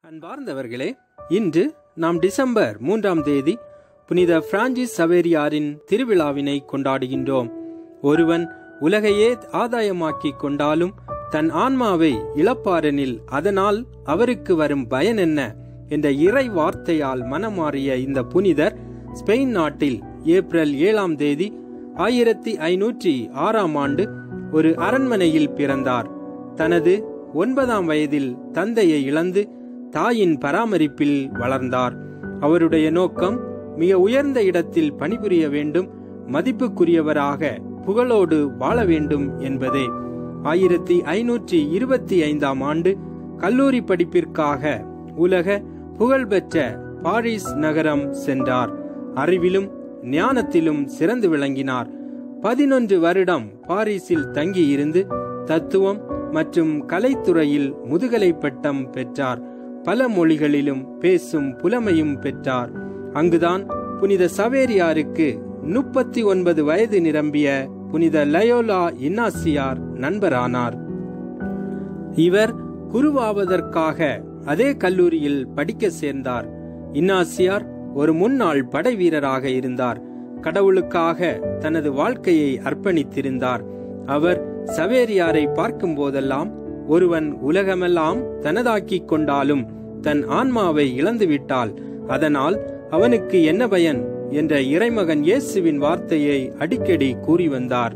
அன்பார்ந்தவர்களே இன்று நாம் டிசம்பர் மூன்றாம் தேதி புனித பிரான்சிஸ் சவேரியாரின் திருவிழாவினை கொண்டாடுகின்றோம் ஒருவன் உலகையே ஆதாயமாக்கிக் கொண்டாலும் தன் ஆன்மாவை இழப்பாரெனில் அதனால் அவருக்கு வரும் பயன் என்ன என்ற இறை வார்த்தையால் மனமாறிய இந்த புனிதர் ஸ்பெயின் நாட்டில் ஏப்ரல் ஏழாம் தேதி ஆயிரத்தி ஐநூற்றி ஆறாம் ஆண்டு ஒரு அரண்மனையில் பிறந்தார் தனது ஒன்பதாம் வயதில் தந்தையை இழந்து தாயின் பராமரிப்பில் வளர்ந்தார் அவருடைய நோக்கம் மிக உயர்ந்த இடத்தில் பணிபுரிய வேண்டும் மதிப்புக்குரியவராக புகழோடு வாழ வேண்டும் என்பதே ஆயிரத்தி ஐநூற்றி இருபத்தி ஐந்தாம் ஆண்டு கல்லூரி படிப்பிற்காக உலக புகழ்பெற்ற பாரிஸ் நகரம் சென்றார் அறிவிலும் ஞானத்திலும் சிறந்து விளங்கினார் பதினொன்று வருடம் பாரிஸில் தங்கியிருந்து தத்துவம் மற்றும் கலைத்துறையில் முதுகலை பட்டம் பெற்றார் பல மொழிகளிலும் பேசும் புலமையும் பெற்றார் அங்குதான் புனித சவேரியாருக்கு முப்பத்தி ஒன்பது வயது நிரம்பிய புனித லயோலா இன்னாசியார் நண்பரானார் இவர் குருவாவதற்காக அதே கல்லூரியில் படிக்க சேர்ந்தார் இன்னாசியார் ஒரு முன்னாள் படை வீரராக இருந்தார் கடவுளுக்காக தனது வாழ்க்கையை அர்ப்பணித்திருந்தார் அவர் சவேரியாரை பார்க்கும் போதெல்லாம் ஒருவன் உலகமெல்லாம் தனதாக்கிக் கொண்டாலும் தன் ஆன்மாவை இழந்துவிட்டால் அதனால் அவனுக்கு என்ன பயன் என்ற இறைமகன் இயேசுவின் வார்த்தையை அடிக்கடி கூறி வந்தார்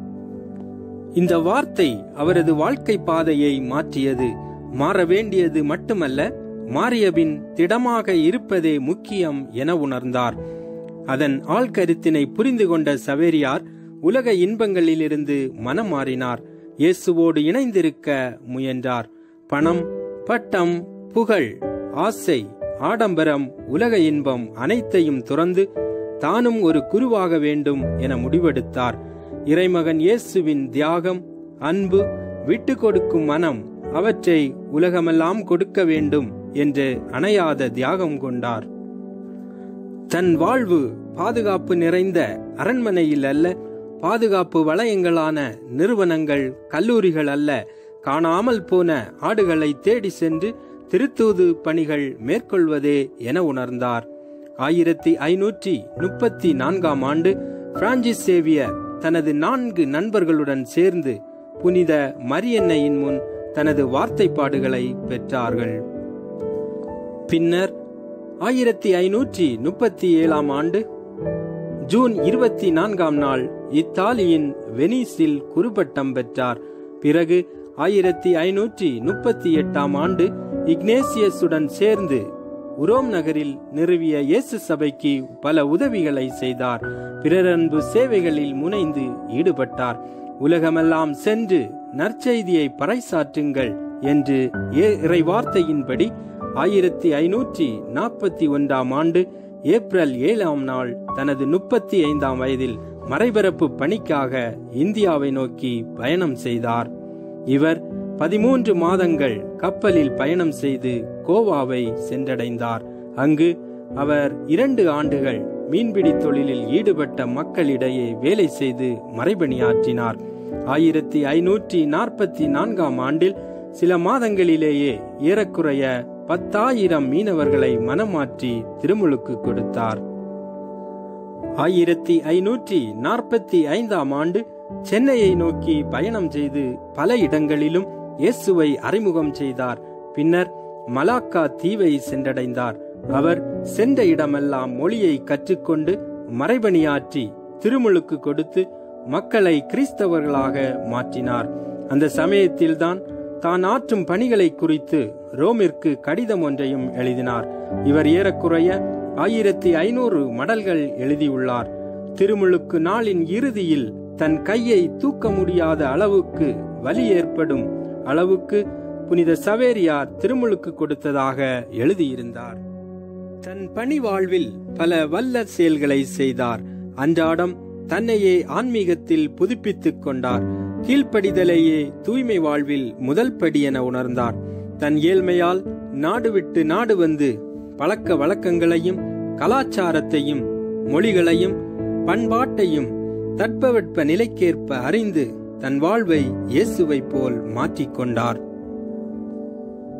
இந்த வார்த்தை அவரது வாழ்க்கை பாதையை மாற்றியது மாற வேண்டியது மட்டுமல்ல மாறியபின் திடமாக இருப்பதே முக்கியம் என உணர்ந்தார் அதன் ஆழ்கருத்தினை புரிந்து கொண்ட சவேரியார் உலக இன்பங்களிலிருந்து மனம் மாறினார் இயேசுவோடு இணைந்திருக்க முயன்றார் பணம் பட்டம் புகழ் ஆசை ஆடம்பரம் உலக இன்பம் அனைத்தையும் துறந்து தானும் ஒரு குருவாக வேண்டும் என முடிவெடுத்தார் இறைமகன் இயேசுவின் தியாகம் அன்பு விட்டு கொடுக்கும் மனம் அவற்றை உலகமெல்லாம் கொடுக்க வேண்டும் என்று அணையாத தியாகம் கொண்டார் தன் வாழ்வு பாதுகாப்பு நிறைந்த அரண்மனையில் அல்ல பாதுகாப்பு வளையங்களான நிறுவனங்கள் கல்லூரிகள் அல்ல காணாமல் போன ஆடுகளை தேடி சென்று திருத்தூது பணிகள் மேற்கொள்வதே என உணர்ந்தார் ஆயிரத்தி ஐநூற்றி முப்பத்தி நான்காம் ஆண்டு பிரான்சிஸ் சேவியர் தனது நான்கு நண்பர்களுடன் சேர்ந்து புனித மரியன்னையின் முன் தனது வார்த்தைப்பாடுகளை பெற்றார்கள் பின்னர் ஆயிரத்தி ஐநூற்றி முப்பத்தி ஏழாம் ஆண்டு ஜூன் இருபத்தி நான்காம் நாள் இத்தாலியின் வெனிஸில் குருபட்டம் பெற்றார் பிறகு ஆயிரத்தி ஐநூற்றி முப்பத்தி எட்டாம் ஆண்டு இக்னேசியஸுடன் சேர்ந்து உரோம் நகரில் நிறுவிய இயேசு சபைக்கு பல உதவிகளை செய்தார் பிறரன்பு சேவைகளில் முனைந்து ஈடுபட்டார் உலகமெல்லாம் சென்று நற்செய்தியை பறைசாற்றுங்கள் என்று இறை வார்த்தையின்படி ஆயிரத்தி ஐநூற்றி நாற்பத்தி ஒன்றாம் ஆண்டு ஏப்ரல் ஏழாம் நாள் தனது முப்பத்தி ஐந்தாம் வயதில் மறைபரப்பு பணிக்காக இந்தியாவை நோக்கி பயணம் செய்தார் இவர் பதிமூன்று மாதங்கள் கப்பலில் பயணம் செய்து கோவாவை சென்றடைந்தார் அங்கு அவர் இரண்டு ஆண்டுகள் மீன்பிடி தொழிலில் ஈடுபட்ட மக்களிடையே வேலை செய்து மறைபணியாற்றினார் ஆயிரத்தி ஐநூற்றி நாற்பத்தி நான்காம் ஆண்டில் சில மாதங்களிலேயே ஏறக்குறைய பத்தாயிரம் மீனவர்களை மனமாற்றி திருமுழுக்கு கொடுத்தார் ஆயிரத்தி ஐநூற்றி நாற்பத்தி ஐந்தாம் ஆண்டு சென்னையை நோக்கி பயணம் செய்து பல இடங்களிலும் இயேசுவை அறிமுகம் செய்தார் பின்னர் மலாக்கா தீவை சென்றடைந்தார் அவர் சென்ற இடமெல்லாம் மொழியை கற்றுக்கொண்டு மறைபணியாற்றி திருமுழுக்கு கொடுத்து மக்களை கிறிஸ்தவர்களாக மாற்றினார் அந்த சமயத்தில்தான் தான் ஆற்றும் பணிகளை குறித்து ரோமிற்கு கடிதம் ஒன்றையும் எழுதினார் இவர் ஏறக்குறைய ஆயிரத்தி ஐநூறு மடல்கள் எழுதியுள்ளார் திருமுழுக்கு நாளின் இறுதியில் தன் கையை தூக்க முடியாத அளவுக்கு வலி ஏற்படும் அளவுக்கு புனித சவேரியார் திருமுழுக்கு கொடுத்ததாக எழுதியிருந்தார் தன் பணி வாழ்வில் பல வல்ல செயல்களை செய்தார் அன்றாடம் தன்னையே ஆன்மீகத்தில் புதுப்பித்துக் கொண்டார் கீழ்ப்படிதலேயே தூய்மை வாழ்வில் முதல் படி என உணர்ந்தார் தன் ஏழ்மையால் நாடு விட்டு நாடு வந்து பழக்க வழக்கங்களையும் கலாச்சாரத்தையும் மொழிகளையும் பண்பாட்டையும் தட்பவெட்ப நிலைக்கேற்ப அறிந்து தன் வாழ்வை இயேசுவை போல் மாற்றிக்கொண்டார்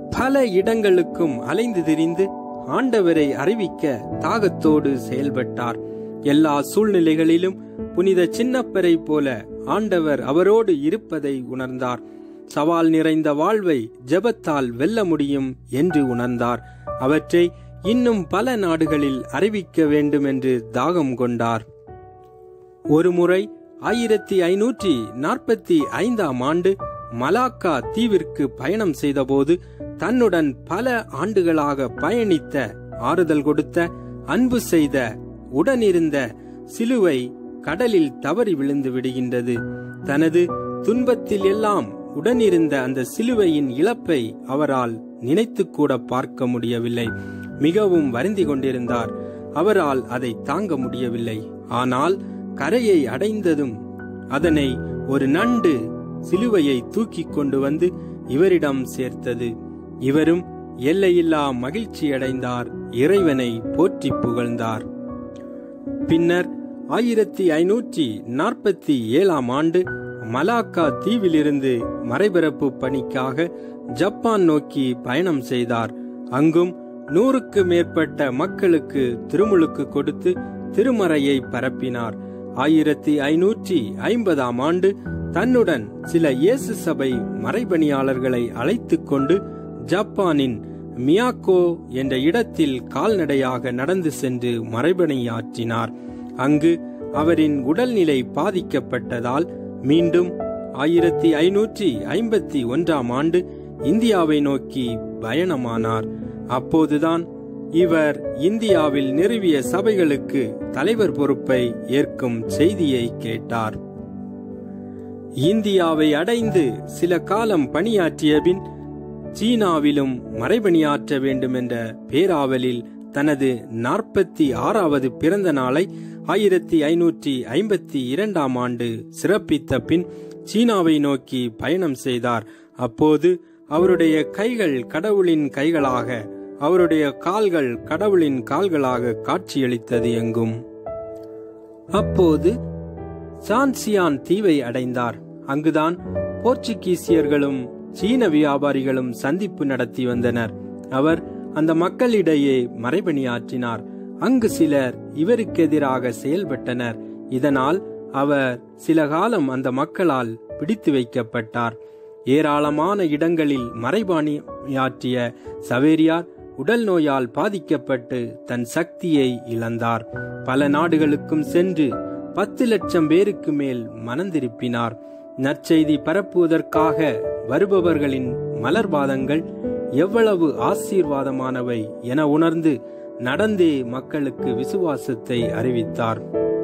பல இடங்களுக்கும் அலைந்து திரிந்து ஆண்டவரை அறிவிக்க தாகத்தோடு செயல்பட்டார் எல்லா சூழ்நிலைகளிலும் புனித சின்னப்பரை போல ஆண்டவர் அவரோடு இருப்பதை உணர்ந்தார் சவால் நிறைந்த வாழ்வை ஜெபத்தால் வெல்ல முடியும் என்று உணர்ந்தார் அவற்றை இன்னும் பல நாடுகளில் அறிவிக்க வேண்டும் என்று தாகம் கொண்டார் ஒருமுறை ஆயிரத்தி ஐநூற்றி நாற்பத்தி ஐந்தாம் ஆண்டு மலாக்கா தீவிற்கு பயணம் செய்தபோது தன்னுடன் பல ஆண்டுகளாக பயணித்த ஆறுதல் கொடுத்த அன்பு செய்த உடனிருந்த சிலுவை கடலில் தவறி விழுந்து விடுகின்றது தனது துன்பத்தில் எல்லாம் உடனிருந்த அந்த சிலுவையின் இழப்பை அவரால் நினைத்து கூட பார்க்க முடியவில்லை மிகவும் வருந்தி கொண்டிருந்தார் அவரால் அதை தாங்க முடியவில்லை ஆனால் கரையை அடைந்ததும் அதனை ஒரு நண்டு சிலுவையை தூக்கி கொண்டு வந்து இவரிடம் சேர்த்தது இவரும் எல்லையில்லா மகிழ்ச்சி அடைந்தார் இறைவனை போற்றி புகழ்ந்தார் பின்னர் ஆயிரத்தி ஐநூற்றி நாற்பத்தி ஏழாம் ஆண்டு மலாக்கா தீவிலிருந்து மறைபரப்பு பணிக்காக ஜப்பான் நோக்கி பயணம் செய்தார் அங்கும் நூறுக்கு மேற்பட்ட மக்களுக்கு திருமுழுக்கு கொடுத்து திருமறையை பரப்பினார் ஆயிரத்தி ஐநூற்றி ஐம்பதாம் ஆண்டு தன்னுடன் சில இயேசு சபை மறைபணியாளர்களை அழைத்துக் கொண்டு ஜப்பானின் மியாக்கோ என்ற இடத்தில் கால்நடையாக நடந்து சென்று மறைபணியாற்றினார் அங்கு அவரின் உடல்நிலை பாதிக்கப்பட்டதால் மீண்டும் ஆயிரத்தி ஐநூற்றி ஐம்பத்தி ஒன்றாம் ஆண்டு இந்தியாவை நோக்கி பயணமானார் அப்போதுதான் இவர் இந்தியாவில் நிறுவிய சபைகளுக்கு தலைவர் பொறுப்பை ஏற்கும் செய்தியை கேட்டார் இந்தியாவை அடைந்து சில காலம் பணியாற்றிய பின் சீனாவிலும் மறைபணியாற்ற வேண்டும் என்ற பேராவலில் தனது நாற்பத்தி ஆறாவது பிறந்த நாளை ஆயிரத்தி ஐநூற்றி ஐம்பத்தி இரண்டாம் ஆண்டு சிறப்பித்த பின் சீனாவை நோக்கி பயணம் செய்தார் அப்போது அவருடைய கைகள் கடவுளின் கைகளாக அவருடைய கால்கள் கடவுளின் கால்களாக காட்சியளித்தது எங்கும் அப்போது சான்சியான் தீவை அடைந்தார் அங்குதான் போர்ச்சுகீசியர்களும் சீன வியாபாரிகளும் சந்திப்பு நடத்தி வந்தனர் அவர் அந்த மக்களிடையே மறைபணியாற்றினார் அங்கு சிலர் இவருக்கு எதிராக செயல்பட்டனர் இதனால் அவர் சில காலம் அந்த மக்களால் பிடித்து வைக்கப்பட்டார் ஏராளமான இடங்களில் மறைபாணியாற்றிய சவேரியார் உடல் நோயால் பாதிக்கப்பட்டு தன் சக்தியை இழந்தார் பல நாடுகளுக்கும் சென்று பத்து லட்சம் பேருக்கு மேல் மனந்திருப்பினார் நற்செய்தி பரப்புவதற்காக வருபவர்களின் மலர்பாதங்கள் எவ்வளவு ஆசீர்வாதமானவை என உணர்ந்து நடந்தே மக்களுக்கு விசுவாசத்தை அறிவித்தார்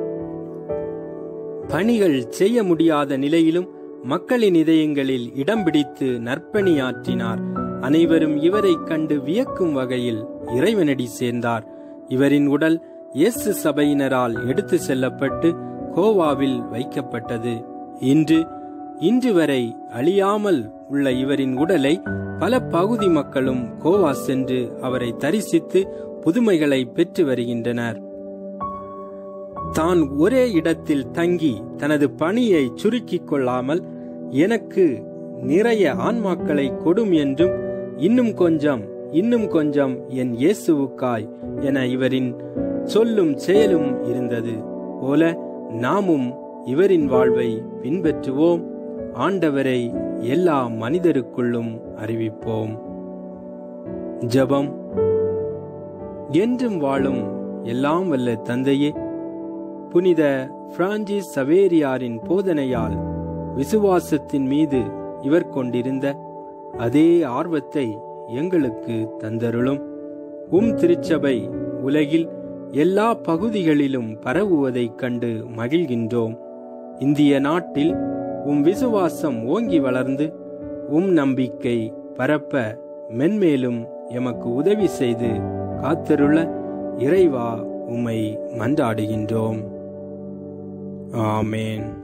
பணிகள் செய்ய முடியாத நிலையிலும் மக்களின் இதயங்களில் இடம் பிடித்து நற்பணியாற்றினார் அனைவரும் இவரை கண்டு வியக்கும் வகையில் இறைவனடி சேர்ந்தார் இவரின் உடல் இயேசு சபையினரால் எடுத்து செல்லப்பட்டு கோவாவில் வைக்கப்பட்டது இன்று இன்று வரை அழியாமல் உள்ள இவரின் உடலை பல பகுதி மக்களும் கோவா சென்று அவரை தரிசித்து புதுமைகளை பெற்று வருகின்றனர் தான் ஒரே இடத்தில் தங்கி தனது பணியை சுருக்கிக் கொள்ளாமல் எனக்கு நிறைய ஆன்மாக்களை கொடும் என்றும் இன்னும் கொஞ்சம் இன்னும் கொஞ்சம் என் இயேசுவுக்காய் என இவரின் சொல்லும் செயலும் இருந்தது போல நாமும் இவரின் வாழ்வை பின்பற்றுவோம் ஆண்டவரை எல்லா மனிதருக்குள்ளும் அறிவிப்போம் ஜெபம் என்றும் வாழும் எல்லாம் வல்ல தந்தையே புனித பிரான்சிஸ் சவேரியாரின் போதனையால் விசுவாசத்தின் மீது இவர் கொண்டிருந்த அதே ஆர்வத்தை எங்களுக்கு தந்தருளும் உம் திருச்சபை உலகில் எல்லா பகுதிகளிலும் பரவுவதைக் கண்டு மகிழ்கின்றோம் இந்திய நாட்டில் உம் விசுவாசம் ஓங்கி வளர்ந்து உம் நம்பிக்கை பரப்ப மென்மேலும் எமக்கு உதவி செய்து காத்தருள இறைவா உம்மை மன்றாடுகின்றோம் ஆமேன்